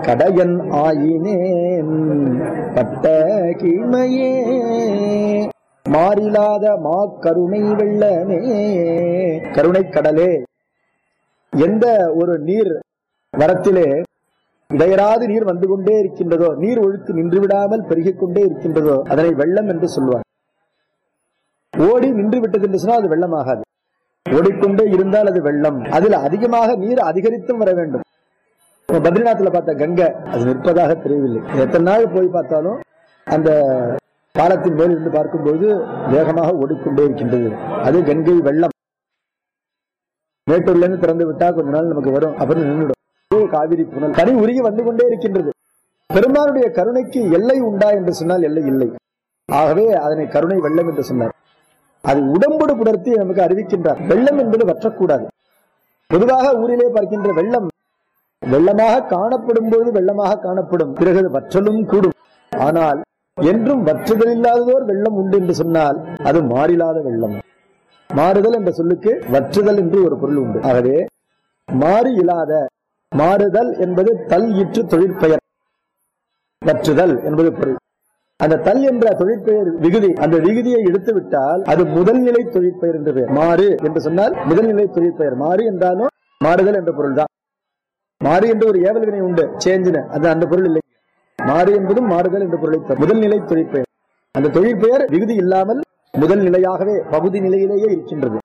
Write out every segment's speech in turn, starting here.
கடையன் ஆயினேன் பட்ட கீழ்மையே மாறிலாத மா கருணை வெள்ளமே கருணை கடலே எந்த ஒரு நீர் வரத்திலே இடையராது நீர் வந்து கொண்டே இருக்கின்றதோ நீர் ஒழுக்கு நின்று விடாமல் பெருகிக் கொண்டே இருக்கின்றதோ அதனை வெள்ளம் என்று சொல்வார் ஓடி நின்று விட்டது என்று சொன்னால் அது வெள்ளமாகாது ஓடிக்கொண்டே இருந்தால் அது வெள்ளம் அதில் அதிகமாக நீர் அதிகரித்தும் வர வேண்டும் இப்ப பத்ரிநாத்ல பார்த்த கங்கை அது நிற்பதாக தெரியவில்லை எத்தனை நாள் போய் பார்த்தாலும் அந்த பாலத்தின் மேல் இருந்து பார்க்கும்போது வேகமாக ஓடிக்கொண்டே இருக்கின்றது அது கங்கை வெள்ளம் மேட்டூர்ல இருந்து திறந்து விட்டா கொஞ்ச நாள் நமக்கு வரும் அப்புறம் நின்றுடும் ஓ, காவிரி புனல் தனி உருகி வந்து கொண்டே இருக்கின்றது பெருமானுடைய கருணைக்கு எல்லை உண்டா என்று சொன்னால் எல்லை இல்லை ஆகவே அதனை கருணை வெள்ளம் என்று சொன்னார் அது உடம்போடு புணர்த்தி நமக்கு அறிவிக்கின்றார் வெள்ளம் என்பது வற்றக்கூடாது பொதுவாக ஊரிலே பார்க்கின்ற வெள்ளம் வெள்ளமாக காணப்படும் பொழுது வெள்ளமாக காணப்படும் பிறகு அது வற்றலும் கூடும் ஆனால் என்றும் வற்றுதல் இல்லாததோர் வெள்ளம் உண்டு என்று சொன்னால் அது மாறிலாத வெள்ளம் மாறுதல் என்ற சொல்லுக்கு வற்றுதல் என்று ஒரு பொருள் உண்டு ஆகவே மாறி இல்லாத மாறுதல் என்பது தல் இற்று தொழிற்பெயர் வற்றுதல் என்பது பொருள் அந்த தல் என்ற தொழிற்பெயர் விகுதி அந்த விகுதியை எடுத்து விட்டால் அது முதல்நிலை தொழிற்பெயர் என்று பெயர் மாறு என்று சொன்னால் முதல்நிலை தொழிற்பெயர் மாறு என்றாலும் மாறுதல் என்ற பொருள் தான் மாறு என்று ஒரு ஏவல் வினை உண்டு சேஞ்சின அது அந்த பொருள் இல்லை மாறு என்பதும் மாறுதல் என்ற பொருளை தரும். முதல்நிலை தொழிற்பெயர் அந்த தொழிற்பெயர் விகுதி இல்லாமல் முதல் நிலையாகவே பகுதி நிலையிலேயே இருக்கின்றது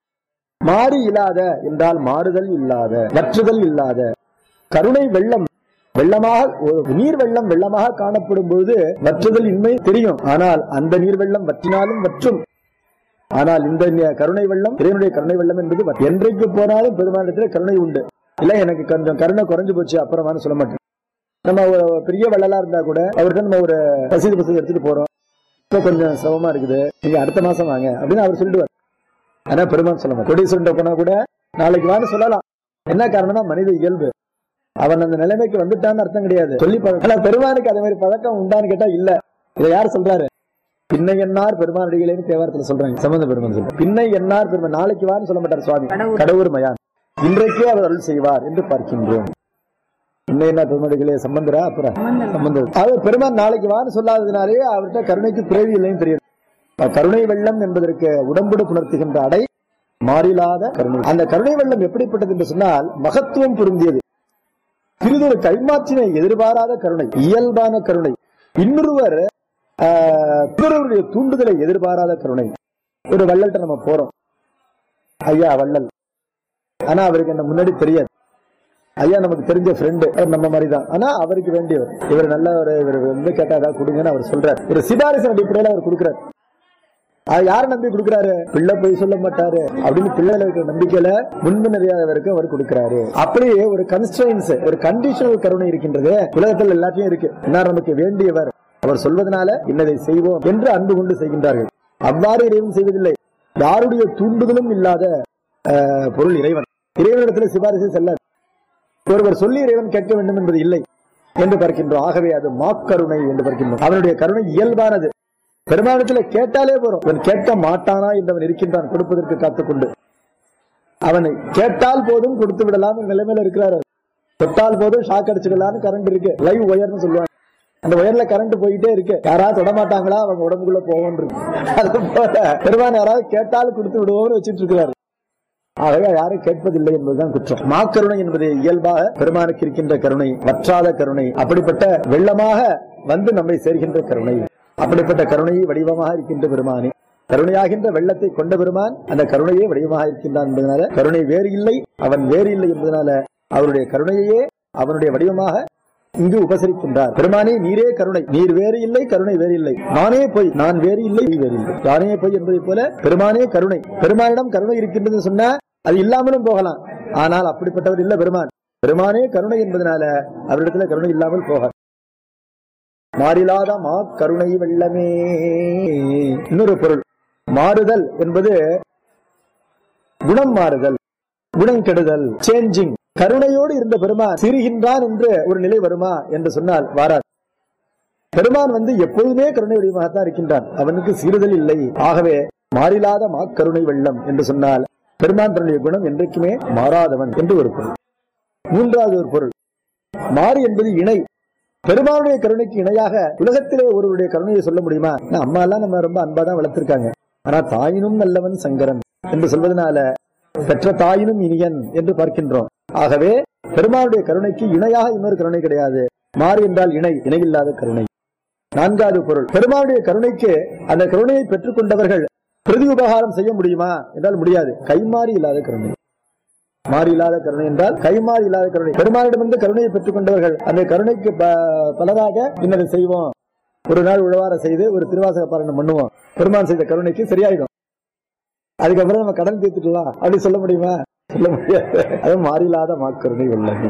மாறி இல்லாத என்றால் மாறுதல் இல்லாத வற்றுதல் இல்லாத கருணை வெள்ளம் வெள்ளமாக ஒரு நீர் வெள்ளம் வெள்ளமாக காணப்படும் பொழுது வற்றுதல் இன்மை தெரியும் ஆனால் அந்த நீர் வெள்ளம் வற்றினாலும் வற்றும் ஆனால் இந்த நி- கருணை வெள்ளம் இறைவனுடைய கருணை வெள்ளம் என்பது வற்று. என்றைக்கு போனாலும் பெருமானிடத்தில் கருணை உண்டு இல்ல எனக்கு கொஞ்சம் கருணை குறைஞ்சு போச்சு அப்புறமானு சொல்ல மாட்டேன் நம்ம ஒரு பெரிய வள்ளலா இருந்தா கூட அவர்கிட்ட நம்ம ஒரு ரசீது பசதி எடுத்துட்டு போறோம் இப்ப கொஞ்சம் சிரமமா இருக்குது நீங்க அடுத்த மாசம் வாங்க அப்படின்னு அவர் சொல்லிடுவார் ஆனா பெருமான் சொல்ல மாட்டார் கொடீஸ்வரன் போனா கூட நாளைக்கு வான்னு சொல்லலாம் என்ன காரணம்னா மனித இயல்பு அவன் அந்த நிலைமைக்கு வந்துட்டான்னு அர்த்தம் கிடையாது சொல்லி பழக்கம் ஆனா பெருமானுக்கு அதே மாதிரி பழக்கம் உண்டான்னு கேட்டா இல்ல இதை யார் சொல்றாரு பின்னை என்னார் பெருமானடிகளேன்னு தேவாரத்துல சொல்றாங்க சம்பந்த பெருமான் சொல்றாங்க பின்னை என்னார் பெருமான் நாளைக்கு வான்னு சொல்ல மாட்டார் சுவாமி கடவுர் மயான் இன்றைக்கே அவர் அருள் செய்வார் என்று பார்க்கின்றோம் இன்னும் என்ன பெருமாடிகளே சம்பந்தரா அப்புறம் சம்பந்தர் அவர் பெருமான் நாளைக்கு வான்னு சொல்லாததுனாலே அவர்கிட்ட கருணைக்கு பிறவி இல்லைன்னு தெரியும் அப்ப கருணை வெள்ளம் என்பதற்கு உடம்புடு புணர்த்துகின்ற அடை மாறிலாத கருணை அந்த கருணை வெள்ளம் எப்படிப்பட்டது என்று சொன்னால் மகத்துவம் பொருந்தியது சிறிதொரு கைமாற்றினை எதிர்பாராத கருணை இயல்பான கருணை இன்னொருவர் ஆஹ், பிறருடைய தூண்டுதலை எதிர்பாராத கருணை ஒரு வள்ளல்ட்ட நம்ம போறோம் ஐயா வள்ளல் ஆனா அவருக்கு என்ன முன்னாடி தெரியாது ஐயா நமக்கு தெரிஞ்ச ஃப்ரெண்டு நம்ம மாதிரி தான் ஆனா அவருக்கு வேண்டியவர் இவர் நல்ல ஒரு இவர் வந்து கேட்டா ஏதாவது கொடுங்கன்னு அவர் சொல்றாரு ஒரு சிபாரிசு அடிப்படையில அவர் கொடுக்குறாரு அது யாரை நம்பி கொடுக்குறாரு பிள்ளை போய் சொல்ல மாட்டாரு அப்படின்னு பிள்ளைல இருக்கிற நம்பிக்கையில முன்பு நிறையாதவருக்கு அவர் கொடுக்கிறாரு அப்படியே ஒரு கன்ஸ்டன்ஸ் ஒரு கண்டிஷனல் கருணை இருக்கின்றது உலகத்தில் எல்லாத்தையும் இருக்கு என்ன நமக்கு வேண்டியவர் அவர் சொல்வதனால இன்னதை செய்வோம் என்று அன்பு கொண்டு செய்கின்றார்கள் அவ்வாறு இறைவன் செய்வதில்லை யாருடைய தூண்டுதலும் இல்லாத அஹ், பொருள் இறைவன் இறைவனிடத்தில் சிபாரிசு செல்லாது ஒருவர் சொல்லி இறைவன் கேட்க வேண்டும் என்பது இல்லை என்று பார்க்கின்றோம் ஆகவே அது மாக்கருணை என்று பார்க்கின்றோம் அவனுடைய கருணை இயல்பானது பெருமானத்துல கேட்டாலே போறோம் அவன் கேட்க மாட்டானா என்றவன் இருக்கின்றான் கொடுப்பதற்கு காத்துக்கொண்டு அவனை கேட்டால் போதும் கொடுத்து விடலாம் நிலைமையில இருக்கிறாரு தொட்டால் போதும் ஷாக் அடிச்சுடலாம்னு கரண்ட் இருக்கு லைவ் ஒயர்னு சொல்லுவாங்க அந்த ஒயர்ல கரண்ட் போயிட்டே இருக்கு யாராவது தொட மாட்டாங்களா அவங்க உடம்புக்குள்ள போவோம் அது போல பெருமான் யாராவது கேட்டாலும் கொடுத்து விடுவோம்னு வச்சிட்டு இருக்கிறாரு ஆகவே யாரும் கேட்பதில்லை என்பதுதான் குற்றம் மாக்கருணை என்பது இயல்பாக பெருமானுக்கு இருக்கின்ற கருணை வற்றாத கருணை அப்படிப்பட்ட வெள்ளமாக வந்து நம்மை சேர்கின்ற கருணை அப்படிப்பட்ட கருணையை வடிவமாக இருக்கின்ற பெருமானே கருணையாகின்ற வெள்ளத்தை கொண்ட பெருமான் அந்த கருணையே வடிவமாக இருக்கின்றான் என்பதனால கருணை வேறு இல்லை அவன் வேறு இல்லை என்பதனால அவருடைய கருணையையே அவனுடைய வடிவமாக இங்கு உபசரிக்கின்றார் பெருமானே நீரே கருணை நீர் வேறு இல்லை கருணை வேறு இல்லை நானே பொய் நான் வேறு இல்லை நீ வேறு இல்லை நானே பொய் என்பதை போல பெருமானே கருணை பெருமானிடம் கருணை இருக்கின்றது சொன்னா அது இல்லாமலும் போகலாம் ஆனால் அப்படிப்பட்டவர் இல்ல பெருமான் பெருமானே கருணை என்பதனால அவரிடத்துல கருணை இல்லாமல் போக மாறிலாத மா கருணை வெள்ளமே இன்னொரு பொருள் மாறுதல் என்பது குணம் மாறுதல் குணம் கெடுதல் சேஞ்சிங் கருணையோடு இருந்த பெருமான் சிரிகின்றான் என்று ஒரு நிலை வருமா என்று சொன்னால் வாராது பெருமான் வந்து எப்பொழுதுமே கருணை வடிவமாகத்தான் இருக்கின்றான் அவனுக்கு சீறுதல் இல்லை ஆகவே மாறிலாத மாக்கருணை வெள்ளம் என்று சொன்னால் பெருமான் தன்னுடைய குணம் என்றைக்குமே மாறாதவன் என்று ஒரு பொருள் மூன்றாவது ஒரு பொருள் மாறி என்பது இணை பெருமானுடைய கருணைக்கு இணையாக உலகத்திலே ஒருவருடைய கருணையை சொல்ல முடியுமா ஏன்னா, அம்மா எல்லாம் நம்ம ரொம்ப அன்பா தான் வளர்த்திருக்காங்க ஆனா தாயினும் நல்லவன் சங்கரன் என்று சொல்வதனால பெற்ற தாயினும் இனியன் என்று பார்க்கின்றோம் ஆகவே பெருமானுடைய கருணைக்கு இணையாக இன்னொரு கருணை கிடையாது மாறி என்றால் இணை இணையில்லாத கருணை நான்காவது பொருள் பெருமானுடைய கருணைக்கு அந்த கருணையை பெற்றுக் கொண்டவர்கள் பிரதி உபகாரம் செய்ய முடியுமா என்றால் முடியாது கைமாறி இல்லாத கருணை மாறி இல்லாத கருணை என்றால் கைமாறி இல்லாத கருணை பெருமானிடமிருந்து கருணையை பெற்றுக் கொண்டவர்கள் அந்த கருணைக்கு ப- பலராக இன்னதை செய்வோம் ஒரு நாள் உழவார செய்து ஒரு திருவாசக பாரணம் பண்ணுவோம் பெருமான் செய்த கருணைக்கு சரியாயிடும் அதுக்கப்புறம் நம்ம கடன் தீர்த்துக்கலாம் அப்படி சொல்ல முடியுமா சொல்ல முடியாது அது மாறிலாத மாக்கருணை வெள்ளமே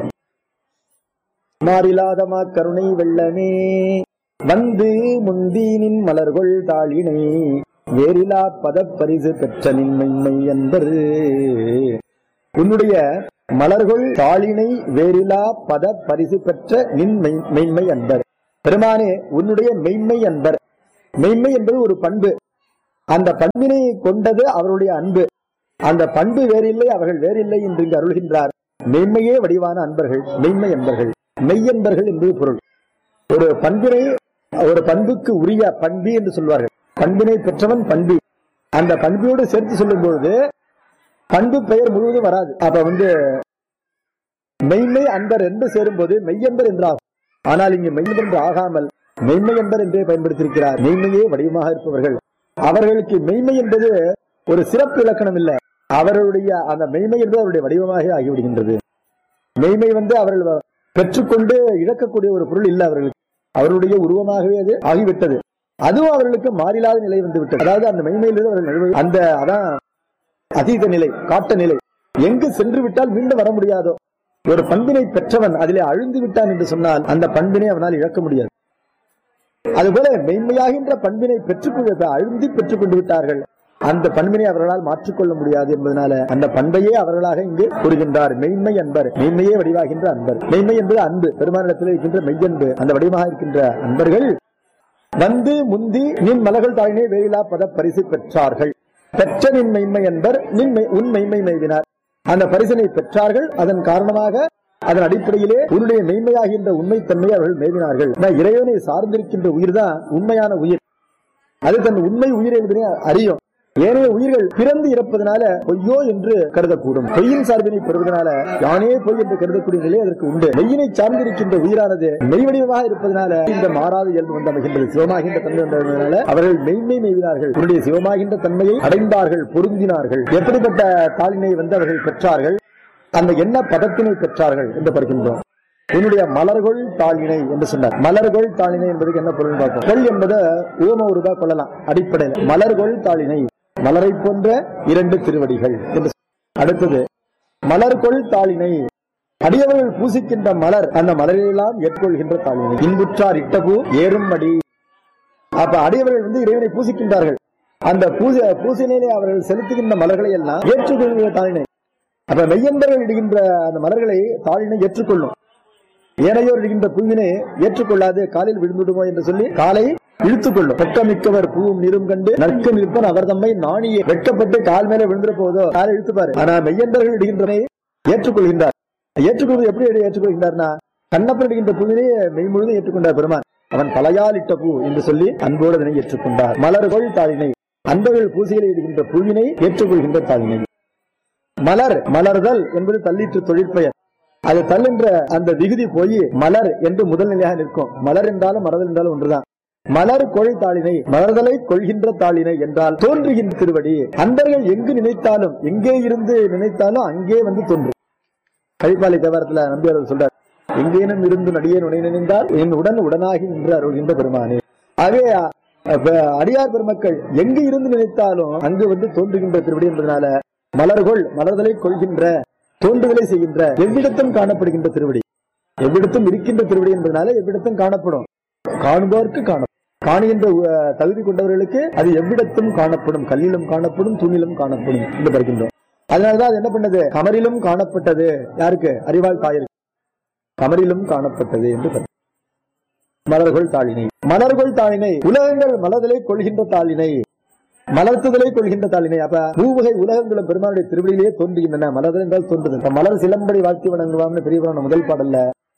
மாறிலாத மாக்கருணை வெள்ளமே வந்து முந்தீனின் மலர்கொள் தாளினை வேறிலா பதப்பரிசு பெற்ற நின்மைமை என்பர் உன்னுடைய மலர்கொள் தாளினை வேறிலா பத பரிசு பெற்ற நின் மெய்- மெய்மை அன்பர் பெருமானே உன்னுடைய மெய்மை அன்பர் மெய்மை என்பது ஒரு பண்பு அந்த பண்பினை கொண்டது அவருடைய அன்பு அந்த பண்பு வேறில்லை அவர்கள் வேறில்லை என்று இங்கு அருள்கின்றார் மெய்மையே வடிவான அன்பர்கள் மெய்மை அன்பர்கள் மெய்யன்பர்கள் என்பது பொருள் ஒரு பண்பினை ஒரு பண்புக்கு உரிய பண்பி என்று சொல்வார்கள் பண்பினை பெற்றவன் பண்பி அந்த பண்பியோடு சேர்த்து சொல்லும் பொழுது பண்பு பெயர் முழுவதும் வராது அப்ப வந்து மெய்மை அன்பர் என்று சேரும்போது மெய்யன்பர் என்றாகும் ஆனால் இங்கு மெய்யன்பர் என்று ஆகாமல் மெய்மை என்பர் என்றே பயன்படுத்தியிருக்கிறார் மெய்மையே வடிவமாக இருப்பவர்கள் அவர்களுக்கு மெய்மை என்பது ஒரு சிறப்பு இலக்கணம் இல்லை அவர்களுடைய அந்த மெய்மை என்பது அவருடைய வடிவமாக ஆகிவிடுகின்றது மெய்மை வந்து அவர்கள் பெற்றுக்கொண்டு இழக்கக்கூடிய ஒரு பொருள் இல்லை அவர்களுக்கு அவருடைய உருவமாகவே அது ஆகிவிட்டது அதுவும் அவர்களுக்கு மாறிலாத நிலை வந்து விட்டது அதாவது அந்த மெய்மையிலிருந்து அவர்கள் நழுவ- அந்த அதான் அதீத நிலை காட்ட நிலை எங்கு சென்று விட்டால் மீண்டும் வர முடியாதோ ஒரு பண்பினை பெற்றவன் அதிலே அழுந்து விட்டான் என்று சொன்னால் அந்த பண்பினை அவனால் இழக்க முடியாது அதுபோல மெய்மையாகின்ற பண்பினை பெற்றுக் அழுந்தி பெற்றுக் கொண்டு விட்டார்கள் அந்த பண்பினை அவர்களால் மாற்றிக்கொள்ள முடியாது என்பதனால அந்த பண்பையே அவர்களாக இங்கு கூறுகின்றார் மெய்மை அன்பர் மெய்மையே வடிவாகின்ற அன்பர் மெய்மை என்பது அன்பு பெருமானிடத்தில் இருக்கின்ற மெய்யன்பு அந்த வடிவமாக இருக்கின்ற அன்பர்கள் வந்து முந்தி நின் மலர்கள் தாயினே வேறிலா பத பரிசு பெற்றார்கள் பெற்ற நின் மெய்மை என்பர் நின் மெய்- உன் மெய்மை மெய்தினார் அந்த பரிசினை பெற்றார்கள் அதன் காரணமாக அதன் அடிப்படையிலே உன்னுடைய மெய்மையாகின்ற உண்மைத்தன்மையை அவர்கள் மேவினார்கள் நான் இறைவனை சார்ந்திருக்கின்ற உயிர் தான் உண்மையான உயிர் அது தன் உண்மை உயிர் என்பதை அறியும் ஏனைய உயிர்கள் பிறந்து இறப்பதனால பொய்யோ என்று கருதக்கூடும் பொய்யின் சார்பினை பெறுவதனால யானே பொய் என்று கருதக்கூடிய நிலை அதற்கு உண்டு மெய்யினை சார்ந்திருக்கின்ற உயிரானது மெய்வடிவமாக இருப்பதனால இந்த மாறாத இயல்பு வந்து அமைகின்றது சிவமாகின்ற தன்மை வந்ததனால அவர்கள் மெய்மை மெய்வினார்கள் உன்னுடைய சிவமாகின்ற தன்மையை அடைந்தார்கள் பொருந்தினார்கள் எப்படிப்பட்ட தாளினை வந்து அவர்கள் பெற்றார்கள் அந்த என்ன பதத்தினை பெற்றார்கள் என்று பார்க்கின்றோம் உன்னுடைய மலர்கொள் தாளினை என்று சொன்னார் மலர்கொள் தாளினை என்பதுக்கு என்ன பொருள் பார்ப்போம் கொள் என்பதை ஊம உருவா கொள்ளலாம் அடிப்படையில் மலர்கொள் தாளினை மலரை போன்ற இரண்டு திருவடிகள் என்று சொன்னார். அடுத்தது மலர்கொள் தாளினை அடியவர்கள் பூசிக்கின்ற மலர் அந்த மலரிலெல்லாம் ஏற்றுக்கொள்கின்ற தாளினை இன்புற்றார் இட்டபூ ஏறும் அடி அப்ப அடியவர்கள் வந்து இறைவனை பூசிக்கின்றார்கள் அந்த பூச பூசணையிலே அவர்கள் செலுத்துகின்ற மலர்களை எல்லாம் ஏற்றுக்கொள்கிற தாளினை அப்ப மெய்யன்பர்கள் இடுகின்ற அந்த மலர்களை தாளினை ஏற்றுக்கொள்ளும் ஏனையோர் இடுகின்ற பூவினை ஏற்றுக்கொள்ளாது காலில் விழுந்துடுமோ என்று சொல்லி காலை இழுத்துக் கொள்ளும் வெட்டமிக்கவர் பூவும் நீரும் கண்டு நற்க நிற்பன் அவர் தம்மை நாணியே வெட்கப்பட்டு கால் மேல விழுந்துட போதோ காலை இழுத்துப்பாரு ஆனா மெய்யன்பர்கள் இடுகின்றனை ஏற்றுக்கொள்கின்றார் ஏற்றுக்கொள்வது எப்படி ஏற்றுக்கொள்கின்றார்னா கண்ணப்பன் இடுகின்ற பூவினை மெய் முழுதும் ஏற்றுக்கொண்டார் பெருமான் அவன் பலையால் இட்ட பூ என்று சொல்லி அன்போடு அதனை ஏற்றுக்கொண்டார் மலர்கொள் தாளினை அன்பர்கள் பூசையில் இடுகின்ற பூவினை ஏற்றுக்கொள்கின்ற தாளினை மலர் மலர்தல் என்பது தள்ளிற்று தொழிற்பெயர் அது தள்ளுன்ற அந்த விகுதி போய் மலர் என்று முதல் நிலையாக நிற்கும் மலர் என்றாலும் மலர்தல் என்றாலும் ஒன்றுதான் மலர் கொள் தாளினை மலர்தலை கொள்கின்ற தாளினை என்றால் தோன்றுகின்ற திருவடி அன்பர்கள் எங்கு நினைத்தாலும் எங்கே இருந்து நினைத்தாலும் அங்கே வந்து தோன்றும் கழிப்பாலை தேவாரத்துல நம்பியார் சொல்றார் எங்கேனும் இருந்து நடிகை நுணை நினைந்தால் என் உடன் உடனாகி நின்று அருள்கின்ற பெருமானே ஆகவே அப்ப அடியார் பெருமக்கள் எங்கு இருந்து நினைத்தாலும் அங்கு வந்து தோன்றுகின்ற திருவடி என்பதனால மலர்கொள் மலர்தலை கொள்கின்ற தோன்றுதலை செய்கின்ற எவ்விடத்தும் காணப்படுகின்ற திருவடி எவ்விடத்தும் இருக்கின்ற திருவடி என்பதனால எவ்விடத்தும் காணப்படும் காணுபவர்க்கு காணப்படும் காணுகின்ற அஹ், தகுதி கொண்டவர்களுக்கு அது எவ்விடத்தும் காணப்படும் கல்லிலும் காணப்படும் தூணிலும் காணப்படும் என்று பார்க்கின்றோம் அதனாலதான் அது என்ன பண்ணது கமரிலும் காணப்பட்டது யாருக்கு அறிவாள் தாயிற்கு கமரிலும் காணப்பட்டது என்று கருத்து. மலர்கொள் தாளினை மலர்கொள் தாளினை உலகங்கள் மலர்தலை கொள்கின்ற தாளினை மலர்த்துதலை கொள்கின்ற தாளினை அப்ப மூவகை உலகங்களும் பெருமானுடைய திருவடியிலேயே தோன்றுகின்றன மலர்தல் என்றால் தோன்றுதல் இப்ப மலர் சிலம்படி வாழ்த்தி வணங்குவாம்னு பெரிய புராணம் முதல் பாடல்ல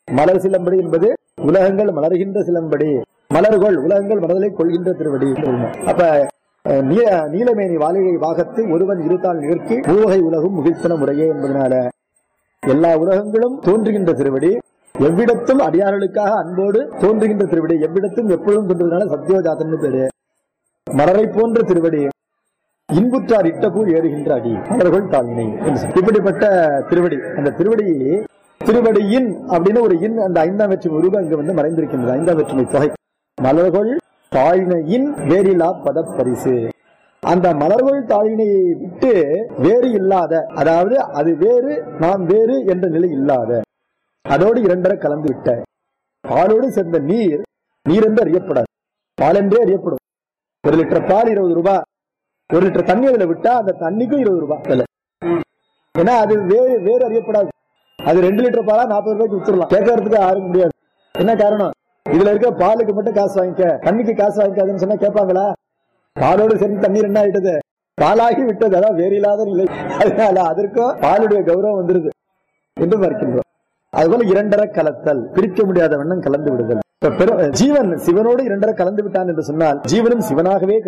மலர் சிலம்படி என்பது உலகங்கள் மலர்கின்ற சிலம்படி மலர்கள் உலகங்கள் மலர்களை கொள்கின்ற திருவடி அப்ப அஹ், நீ- நீலமேனி வாலிகை வாகத்து ஒருவன் இருத்தால் நிகழ்ச்சி ஊவகை உலகும் முகிழ்த்தன முறையே என்பதனால எல்லா உலகங்களும் தோன்றுகின்ற திருவடி எவ்விடத்தும் அடியார்களுக்காக அன்போடு தோன்றுகின்ற திருவடி எவ்விடத்தும் எப்பொழுதும் தோன்றுவதனால சத்யோஜாதன் பேரு மலரை போன்ற திருவடி இன்புற்றார் இட்ட பூ ஏறுகின்ற அடி மலர்கள் தாழ்வினை என்று சொல்லி. இப்படிப்பட்ட திருவடி அந்த திருவடி திருவடியின் அப்படின்னு ஒரு இன் அந்த ஐந்தாம் வெற்றுமை உருவம் இங்க வந்து மறைந்திருக்கின்றது ஐந்தாம் வெற்றுமை தொகை மலர்கள் தாழ்மையின் வேறிலா பதப்பரிசு அந்த மலர்கள் தாழினையை விட்டு வேறு இல்லாத அதாவது அது வேறு நாம் வேறு என்ற நிலை இல்லாத அதோடு இரண்டரை கலந்து விட்ட பாலோடு சேர்ந்த நீர் நீர் என்று அறியப்படாது பால் என்றே அறியப்படும் ஒரு லிட்டர் பால் இருபது ரூபாய் ஒரு லிட்டர் தண்ணி அதுல விட்டா அந்த தண்ணிக்கும் இருபது ரூபாய் விலை ஏன்னா அது வேறு வேறு அறியப்படாது அது ரெண்டு லிட்டர் பாலா நாற்பது ரூபாய்க்கு வித்துடலாம் கேட்கறதுக்கு யாரும் முடியாது என்ன காரணம் இதுல இருக்க பாலுக்கு மட்டும் காசு வாங்கிக்க தண்ணிக்கு காசு வாங்கிக்காதுன்னு சொன்னா கேட்பாங்களா பாலோடு சேர்ந்து தண்ணீர் என்ன ஆயிட்டது பாலாகி விட்டது அதான் வேறு இல்லாத நிலை அதனால அதற்கும் பாலுடைய கௌரவம் வந்துருது என்று பார்க்கின்றோம் அதுபோல இரண்டரை கலத்தல் பிரிக்க முடியாத வண்ணம் கலந்து விடுதல் இப்ப பெரு- ஜீவன் சிவனோடு இரண்டரை கலந்து விட்டான் என்று சொன்னால் ஜீவனும் சிவனாகவே